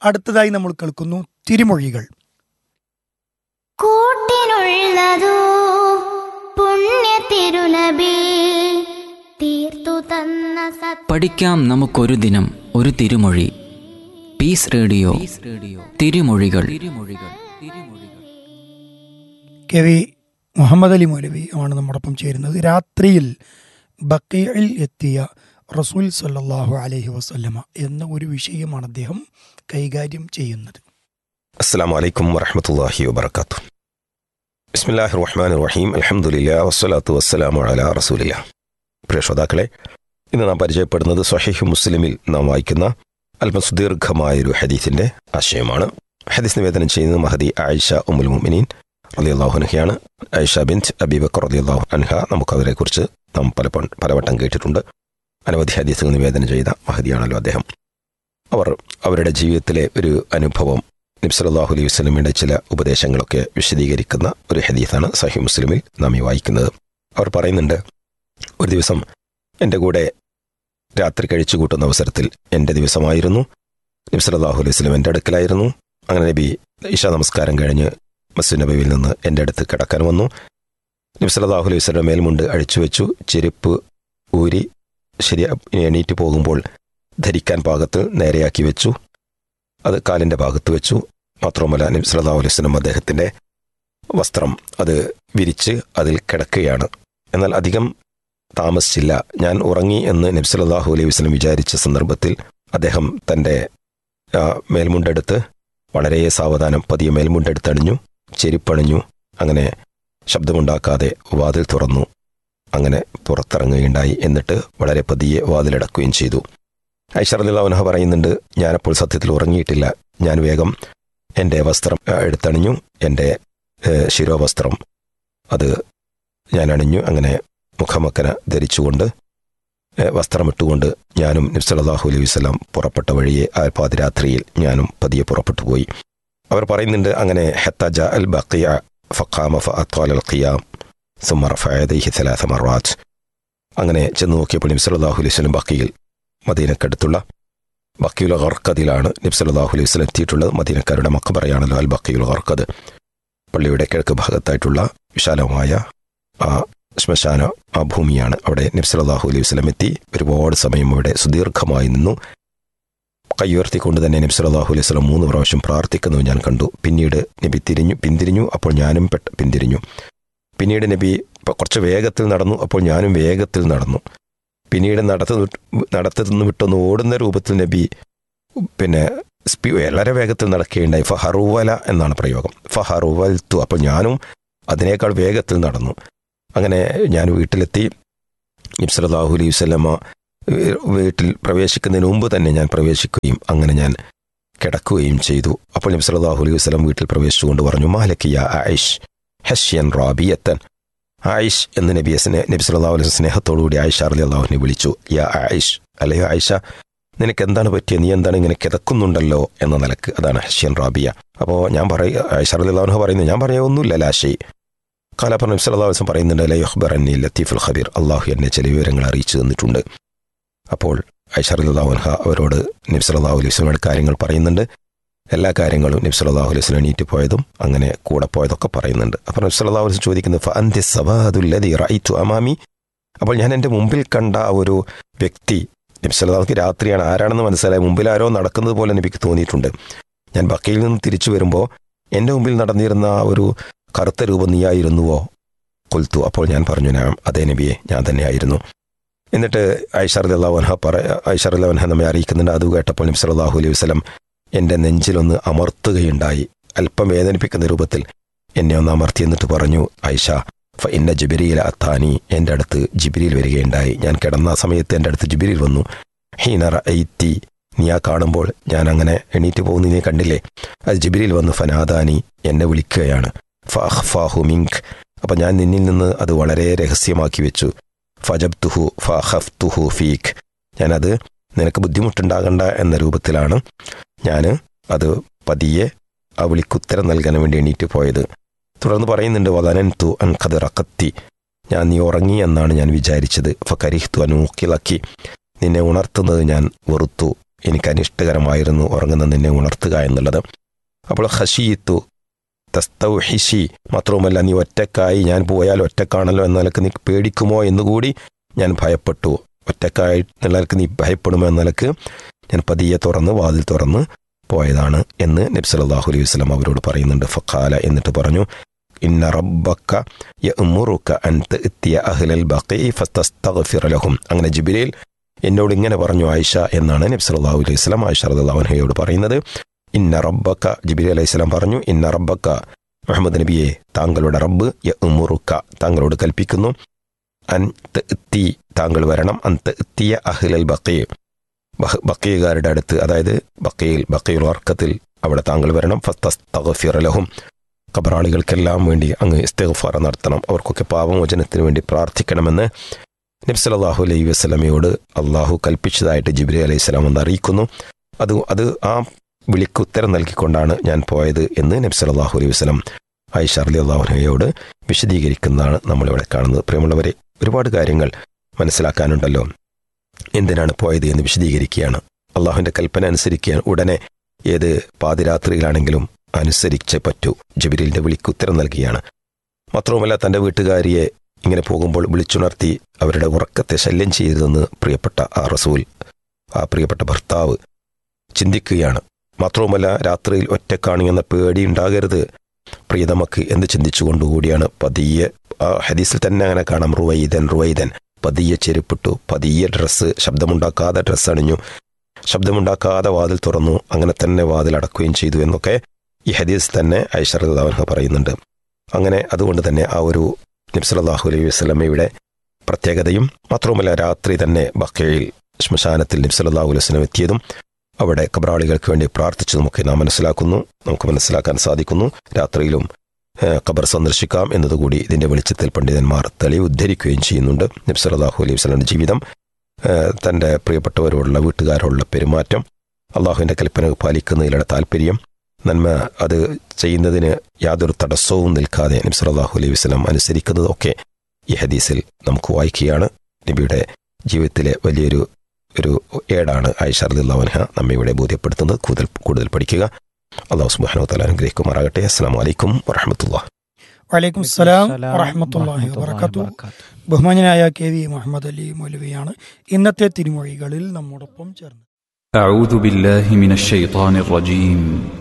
അടുത്തതായി നമ്മൾ കേൾക്കുന്നു തിരുമൊഴികൾ കൂട്ടിനുള്ളതോ പുണ്യ തിരുനബി തീർത്തു തന്ന സത് പഠിക്കാം നമുക്കൊരു ദിനം ഒരു തിരുമൊഴി പീസ് റേഡിയോ തിരുമൊഴികൾ കെ വി മുഹമ്മദ് അലി മൗലവി ആണ് നമ്മോടൊപ്പം ചേരുന്നത് രാത്രിയിൽ ബക്കയിൽ എത്തിയ റസൂൽ സല്ലല്ലാഹു അലൈഹി വസല്ലമ എന്ന ഒരു വിഷയമാണ് അദ്ദേഹം കൈകാര്യം ചെയ്യുന്നത് അസ്സാം വലൈക്കും വറഹമത്തല്ലാഹി വബർക്കാത്തു ബിസ്മില്ലാഹി റഹ്മാൻ റഹീം അലഹമുല്ല വസ്സലാത്തു വസ്സലാമു അല റസൂലില്ല പ്രിയ ശ്രോതാക്കളെ ഇന്ന് നാം പരിചയപ്പെടുന്നത് സ്വഹീഹ് മുസ്ലിമിൽ നാം വായിക്കുന്ന അല്പം സുദീർഘമായൊരു ഹദീസിന്റെ ആശയമാണ് ഹദീസ് നിവേദനം ചെയ്യുന്നത് മഹദി ആയിഷ ഉമുൽ മുമിനീൻ റളിയല്ലാഹു അൻഹയാണ് ആയിഷ ബിൻറ്റ് അബീബക്കർ റളിയല്ലാഹു അൻഹ നമുക്ക് അവരെക്കുറിച്ച് നാം പലപ്പോഴും പലവട്ടം കേട്ടിട്ടുണ്ട് അനവധി ഹദീസുകൾ നിവേദനം ചെയ്ത മഹദിയാണല്ലോ അദ്ദേഹം അവർ അവരുടെ ജീവിതത്തിലെ ഒരു അനുഭവം നബ്സലാഹു അലൈഹി വസ്ലമിയുടെ ചില ഉപദേശങ്ങളൊക്കെ വിശദീകരിക്കുന്ന ഒരു ഹദീസാണ് സഹി മുസ്ലിമിൽ നാം ഈ വായിക്കുന്നത് അവർ പറയുന്നുണ്ട് ഒരു ദിവസം എൻ്റെ കൂടെ രാത്രി കഴിച്ചു കൂട്ടുന്ന അവസരത്തിൽ എൻ്റെ ദിവസമായിരുന്നു നബ്സലാഹു അലൈഹി വസ്ലം എൻ്റെ അടുക്കലായിരുന്നു അങ്ങനെ നബി ഇഷ നമസ്കാരം കഴിഞ്ഞ് മസ്ജിദ് നബിയിൽ നിന്ന് എൻ്റെ അടുത്ത് കിടക്കാൻ വന്നു നബ്സലാഹു അലൈഹി വസ്ലം മേൽമുണ്ട് അഴിച്ചു വെച്ചു ചെരുപ്പ് ഊരി ശരി എണീറ്റ് പോകുമ്പോൾ ധരിക്കാൻ പാകത്തിൽ നേരെയാക്കി വെച്ചു അത് കാലിൻ്റെ ഭാഗത്ത് വെച്ചു മാത്രവുമല്ല നബി സല്ലല്ലാഹു അലൈഹി വസല്ലം അദ്ദേഹത്തിൻ്റെ വസ്ത്രം അത് വിരിച്ച് അതിൽ കിടക്കുകയാണ് എന്നാൽ അധികം താമസിച്ചില്ല ഞാൻ ഉറങ്ങി എന്ന് നബി സല്ലല്ലാഹു അലൈഹി വസല്ലം വിചാരിച്ച സന്ദർഭത്തിൽ അദ്ദേഹം തൻ്റെ ആ, മേൽമുണ്ടെടുത്ത് വളരെ സാവധാനം പതിയെ മേൽമുണ്ടെടുത്ത് അണിഞ്ഞു ചെരുപ്പണിഞ്ഞു അങ്ങനെ ശബ്ദമുണ്ടാക്കാതെ വാതിൽ തുറന്നു അങ്ങനെ പുറത്തിറങ്ങുകയുണ്ടായി എന്നിട്ട് വളരെ പതിയെ വാതിലടക്കുകയും ചെയ്തു ഐഷറലിള്ളവനഹ പറയുന്നുണ്ട് ഞാനപ്പോൾ സത്യത്തിൽ ഉറങ്ങിയിട്ടില്ല ഞാൻ വേഗം എൻ്റെ വസ്ത്രം ആ, എടുത്തണിഞ്ഞു എൻ്റെ ഏ, ശിരോവസ്ത്രം അത് ഞാൻ അണിഞ്ഞു അങ്ങനെ മുഖമക്കന ധരിച്ചുകൊണ്ട് ഏ, വസ്ത്രമിട്ടുകൊണ്ട് ഞാനും നബ്സലാഹു അലൈഹി വസ്ലാം പുറപ്പെട്ട വഴിയെ ആ പാതിരാത്രിയിൽ ഞാനും പതിയെ പുറപ്പെട്ടു പോയി അവർ പറയുന്നുണ്ട് അങ്ങനെ ഹത്തജ അൽ ബക്കിയ ഫഖാമ ഫഅത്വാൽ അൽ ഖിയാം സുമ റഫഅ യദൈഹി ثلاث مرات അങ്ങനെ ചെന്ന് നോക്കിയപ്പോൾ നബി സല്ലല്ലാഹു അലൈഹി വസല്ലം ബക്കിയിൽ മദീനക്കടുത്തുള്ള ബക്കിയുൽ ഖർക്കദിലാണ് നബി സല്ലല്ലാഹു അലൈഹി വസല്ലം എത്തിയിട്ടുള്ളത് മദീനക്കാരുടെ മക്കബറയാണല്ലോ അൽ ബക്കിയുൽ ഖർക്കദ് പള്ളിയുടെ കിഴക്ക് ഭാഗത്തായിട്ടുള്ള വിശാലമായ ആ ശ്മശാന ആ ഭൂമിയാണ് അവിടെ നബി സല്ലല്ലാഹു അലൈഹി വസല്ലം എത്തി ഒരുപാട് സമയം അവിടെ സുദീർഘമായി നിന്നു കയ്യുയർത്തിക്കൊണ്ട് തന്നെ നബി സല്ലല്ലാഹു അലൈഹി വസല്ലം മൂന്ന് പ്രാവശ്യം പ്രാർത്ഥിക്കുന്നത് ഞാൻ കണ്ടു പിന്നീട് നബി തിരിഞ്ഞു പിന്തിരിഞ്ഞു അപ്പോൾ ഞാനും പെട്ട പിന്തിരിഞ്ഞു പിന്നീട് നബി ഇപ്പൊ കുറച്ച് വേഗത്തിൽ നടന്നു അപ്പോൾ ഞാനും വേഗത്തിൽ നടന്നു പിന്നീട് നടത്തു നടത്തുനിന്ന് വിട്ടൊന്ന് ഓടുന്ന രൂപത്തിൽ നബി പിന്നെ സ്പീ വളരെ വേഗത്തിൽ നടക്കുകയുണ്ടായി ഫഹറുവല എന്നാണ് പ്രയോഗം ഫഹറുവൽത്തു അപ്പോൾ ഞാനും അതിനേക്കാൾ വേഗത്തിൽ നടന്നു അങ്ങനെ ഞാൻ വീട്ടിലെത്തി ഇബ്സലാഹു അലൈഹി വസല്ലമ ഏഹ്, വീട്ടിൽ പ്രവേശിക്കുന്നതിന് മുമ്പ് തന്നെ ഞാൻ പ്രവേശിക്കുകയും അങ്ങനെ ഞാൻ കിടക്കുകയും ചെയ്തു അപ്പോൾ നബി സല്ലല്ലാഹു അലൈഹി വസല്ലം വീട്ടിൽ പ്രവേശിച്ചുകൊണ്ട് പറഞ്ഞു മാലക്കിയ ആയിഷ് ഹഷ്യൻ റാബിയത്തൻ ആയിഷ് എന്ന് നബി സ്നേ- നബി സല്ലല്ലാഹു അലൈഹി വസല്ലം സ്നേഹത്തോടുകൂടി ആയിഷ റളി അള്ളാഹുവിനെ വിളിച്ചു യാ ആയിഷ് അല്ലയോ ആയിഷ നിനക്ക് എന്താണ് പറ്റിയത് നീ എന്താണ് ഇങ്ങനെ കിതക്കുന്നുണ്ടല്ലോ എന്ന നിലക്ക് അതാണ് ഹഷ്യൻ റാബിയ അപ്പോൾ ഞാൻ പറയുക ആയിഷ റളി അള്ളാഹു പറയുന്നു ഞാൻ പറയുക ഒന്നുമില്ല ലാഷൈ കാലപ്പർ നബി സല്ലല്ലാഹു അലൈഹി വസല്ലം പറയുന്നുണ്ട് ലൈ അഖ്ബറന്നി ലത്തീഫുൽ ഖബീർ അള്ളാഹു എന്നെ ചില വിവരങ്ങൾ അറിയിച്ചു തന്നിട്ടുണ്ട് അപ്പോൾ ഐഷ റളിയല്ലാഹു അൻഹ അവരോട് നബി സല്ലല്ലാഹു അലൈഹി വസല്ലമയുടെ കാര്യങ്ങൾ പറയുന്നുണ്ട് എല്ലാ കാര്യങ്ങളും നബി സല്ലല്ലാഹു അലൈഹി വസല്ലം എണീറ്റ് പോയതും അങ്ങനെ കൂടെ പോയതൊക്കെ പറയുന്നുണ്ട് അപ്പോൾ നബി സല്ലല്ലാഹു അലൈഹി വസല്ലം ചോദിക്കുന്നത് ഫഅന്തി സവാദുല്ലദി റഅയ്തു അമാമി അപ്പോൾ ഞാൻ എൻ്റെ മുമ്പിൽ കണ്ട ആ ഒരു വ്യക്തി നബി സല്ലല്ലാഹുക്ക് രാത്രിയാണ് ആരാണെന്ന് മനസ്സിലായി മുമ്പിൽ ആരോ നടക്കുന്നത് പോലെ നബിക്ക് തോന്നിയിട്ടുണ്ട് ഞാൻ ബക്കയിൽ നിന്ന് തിരിച്ചു വരുമ്പോൾ എൻ്റെ മുമ്പിൽ നടന്നിരുന്ന ആ ഒരു കറുത്ത രൂപം നീയായിരുന്നുവോ കൊൽത്തു അപ്പോൾ ഞാൻ പറഞ്ഞു ഞാൻ അതേ നബിയെ ഞാൻ തന്നെയായിരുന്നു എന്നിട്ട് ഐഷർ അള്ളാഹുൻഹ പറ ഐഷർ അള്ളാഹുൻഹ നമ്മെ അറിയിക്കുന്നുണ്ട് അത് കേട്ടപ്പോൾ നബി സല്ലല്ലാഹു അലൈഹി വസല്ലം എൻ്റെ നെഞ്ചിലൊന്ന് അമർത്തുകയുണ്ടായി അല്പം വേദനിപ്പിക്കുന്ന രൂപത്തിൽ എന്നെ ഒന്ന് അമർത്തി എന്നിട്ട് പറഞ്ഞു ഐഷ ഫ ഇന്ന ജിബിരിയിൽ അത്താനി എൻ്റെ അടുത്ത് ജിബിരിയിൽ വരികയുണ്ടായി ഞാൻ കിടന്ന ആ സമയത്ത് എൻ്റെ അടുത്ത് ജിബിരിയിൽ വന്നു ഹീനർ ഐത്തി നീ ആ കാണുമ്പോൾ ഞാൻ അങ്ങനെ എണീറ്റ് പോകുന്ന നീ കണ്ടില്ലേ അത് ജിബിരിയിൽ വന്ന് ഫനാദാനി എന്നെ വിളിക്കുകയാണ് ഫാഹു മിങ്ക് അപ്പം ഞാൻ നിന്നിൽ നിന്ന് അത് വളരെ രഹസ്യമാക്കി വെച്ചു ഫജബ്തുഹു ഫഹഫ്തുഹു ഫീഖ് ഞാനത് നിനക്ക് ബുദ്ധിമുട്ടുണ്ടാകണ്ട എന്ന രൂപത്തിലാണ് ഞാൻ അത് പതിയെ ആ വിളിക്കുത്തരം നൽകാൻ വേണ്ടി എണീറ്റ് പോയത് തുടർന്ന് പറയുന്നുണ്ട് വദനൻ തു അൻഖദ് റക്കത്തി ഞാൻ നീ ഉറങ്ങി എന്നാണ് ഞാൻ വിചാരിച്ചത് ഫകരിഹ്തു അനൂക്കിളക്കി നിന്നെ ഉണർത്തുന്നത് ഞാൻ വെറുത്തു എനിക്ക് അനിഷ്ടകരമായിരുന്നു ഉറങ്ങുന്ന നിന്നെ ഉണർത്തുക എന്നുള്ളത് അപ്പോൾ ഹഷീത്തു തസ്തൗഹിഷി മാത്രവുമല്ല നീ ഒറ്റക്കായി ഞാൻ പോയാൽ ഒറ്റക്കാണല്ലോ എന്ന നിലക്ക് നീ പേടിക്കുമോ എന്നുകൂടി ഞാൻ ഭയപ്പെട്ടു ഒറ്റക്കായി എന്നുള്ള നിലക്ക് നീ ഭയപ്പെടുമോ എന്ന നിലക്ക് ഞാൻ പതിയെ തുറന്ന് വാതിൽ തുറന്ന് പോയതാണ് എന്ന് നബി സല്ലല്ലാഹു അലൈഹി വസല്ലം അവരോട് പറയുന്നുണ്ട് ഫഖാല എന്നിട്ട് പറഞ്ഞു ഇന്ന റബ്ബക്ക യഅ്മുറുക അൻ തഅതിയ അഹ്ലൽ ബഖീ ഫതസ്തഗ്ഫിർ ലഹും അങ്ങനെ ജിബ്രീൽ എന്നോട് ഇങ്ങനെ പറഞ്ഞു ആയിഷ എന്നാണ് നബി സല്ലല്ലാഹു അലൈഹി വസല്ലം ആയിഷ റളിയല്ലാഹു അൻഹയോട് പറയുന്നത് ഇന്ന റബ്ബക്ക ജിബ്രീൽ അലൈഹി സ്വലാം പറഞ്ഞു ഇന്ന റബ്ബക്ക മുഹമ്മദ് നബിയെ താങ്കളുടെ റബ്ബ് യഅ്മുറുക താങ്കളോട് കൽപ്പിക്കുന്നു അൻ തഅതി താങ്കൾ വരണം അൻ തഅതിയ അഹ്ലൽ ബഖീ ബക്കീകാരുടെ അടുത്ത് അതായത് ബക്കയിൽ ബക്കയിൽ വർക്കത്തിൽ അവിടെ താങ്കൾ വരണം ഫസ്തഗ്ഫിർ ലഹും കബറാളികൾക്കെല്ലാം വേണ്ടി അങ്ങ് ഇസ്തിഗ്ഫാർ നടത്തണം അവർക്കൊക്കെ പാപമോചനത്തിന് വേണ്ടി പ്രാർത്ഥിക്കണമെന്ന് നബി സല്ലല്ലാഹു അലൈഹി വസല്ലമയോട് അള്ളാഹു കൽപ്പിച്ചതായിട്ട് ജിബ്രി അലൈഹി സ്വലാം എന്ന് അറിയിക്കുന്നു അത് അത് ആ വിളിക്ക് ഉത്തരം നൽകിക്കൊണ്ടാണ് ഞാൻ പോയത് എന്ന് നബി സല്ലല്ലാഹു അലൈഹി വസല്ലം ആയിഷ അലി അള്ളാഹുനയോട് വിശദീകരിക്കുന്നതാണ് നമ്മളിവിടെ കാണുന്നത് പ്രിയമുള്ളവരെ ഒരുപാട് കാര്യങ്ങൾ മനസ്സിലാക്കാനുണ്ടല്ലോ എന്തിനാണ് പോയത് എന്ന് വിശദീകരിക്കുകയാണ് അള്ളാഹുവിൻ്റെ കൽപ്പന അനുസരിക്കാൻ ഉടനെ ഏത് പാതിരാത്രിയിലാണെങ്കിലും അനുസരിച്ചേ പറ്റൂ ജബിരിലിൻ്റെ വിളിക്ക് ഉത്തരം നൽകിയാണ് മാത്രവുമല്ല തൻ്റെ വീട്ടുകാരിയെ ഇങ്ങനെ പോകുമ്പോൾ വിളിച്ചുണർത്തി അവരുടെ ഉറക്കത്തെ ശല്യം ചെയ്തതെന്ന് പ്രിയപ്പെട്ട ആ റസൂൽ ആ പ്രിയപ്പെട്ട ഭർത്താവ് ചിന്തിക്കുകയാണ് മാത്രവുമല്ല രാത്രിയിൽ ഒറ്റക്കാണി എന്ന പേടി ഉണ്ടാകരുത് പ്രിയതമക്ക് എന്ന് ചിന്തിച്ചുകൊണ്ടുകൂടിയാണ് പതിയെ ആ ഹദീസിൽ തന്നെ അങ്ങനെ കാണാം റുവൈദൻ റുവൈദൻ പതിയെ ചെരുപ്പിട്ടു പതിയെ ഡ്രസ്സ് ശബ്ദമുണ്ടാക്കാതെ ഡ്രസ്സ് അണിഞ്ഞു ശബ്ദമുണ്ടാക്കാതെ വാതിൽ തുറന്നു അങ്ങനെ തന്നെ വാതിൽ അടക്കുകയും ചെയ്തു എന്നൊക്കെ ഈ ഹദീസ് തന്നെ ഐശ്വര്യതാവൻഹ പറയുന്നുണ്ട് അങ്ങനെ അതുകൊണ്ട് തന്നെ ആ ഒരു നബ്സലാഹു അലൈഹി വസ്ലമയുടെ പ്രത്യേകതയും മാത്രവുമല്ല രാത്രി തന്നെ ബക്കയിൽ ശ്മശാനത്തിൽ നബ്സലാഹു അലൈഹി വസ്ലം എത്തിയതും അവിടെ കബറാളികൾക്ക് വേണ്ടി പ്രാർത്ഥിച്ചതുമൊക്കെ നാം മനസ്സിലാക്കുന്നു നമുക്ക് മനസ്സിലാക്കാൻ സാധിക്കുന്നു രാത്രിയിലും ഖബർ സന്ദർശിക്കാം എന്നതുകൂടി ഇതിന്റെ വെളിച്ചത്തിൽ പണ്ഡിതന്മാർ തെളിവ് ഉദ്ധരിക്കുകയും ചെയ്യുന്നുണ്ട് നബ്സലാഹു അലൈഹി വസ്ലമിന്റെ ജീവിതം തൻ്റെ പ്രിയപ്പെട്ടവരോടുള്ള വീട്ടുകാരോടുള്ള പെരുമാറ്റം അള്ളാഹുവിൻ്റെ കൽപ്പന പാലിക്കുന്നതിലുള്ള താല്പര്യം നന്മ അത് ചെയ്യുന്നതിന് യാതൊരു തടസ്സവും നിൽക്കാതെ നബ്സലാഹു അലൈഹി വസ്ലം അനുസരിക്കുന്നതൊക്കെ ഈ ഹദീസിൽ നമുക്ക് വായിക്കുകയാണ് നബിയുടെ ജീവിതത്തിലെ വലിയൊരു ഒരു ഏടാണ് ആയിഷ അലിഹ നമ്മെ ഇവിടെ ബോധ്യപ്പെടുത്തുന്നത് കൂടുതൽ കൂടുതൽ പഠിക്കുക അള്ളാഹു സുബാനോ തല അനുഗ്രഹിക്കുമാറാകട്ടെ അസ്സാം വലൈക്കും വറഹമത്തുള്ള വലൈക്കും സ്സലാം വറഹമത്തല്ലാഹി വബർക്കാത്തു ബഹുമാനായ കെ വി മുഹമ്മദ് അലി മൗലവിയാണ് ഇന്നത്തെ തിരുമൊഴികളിൽ നമ്മോടൊപ്പം ചേർന്നത് أعوذ بالله من الشيطان الرجيم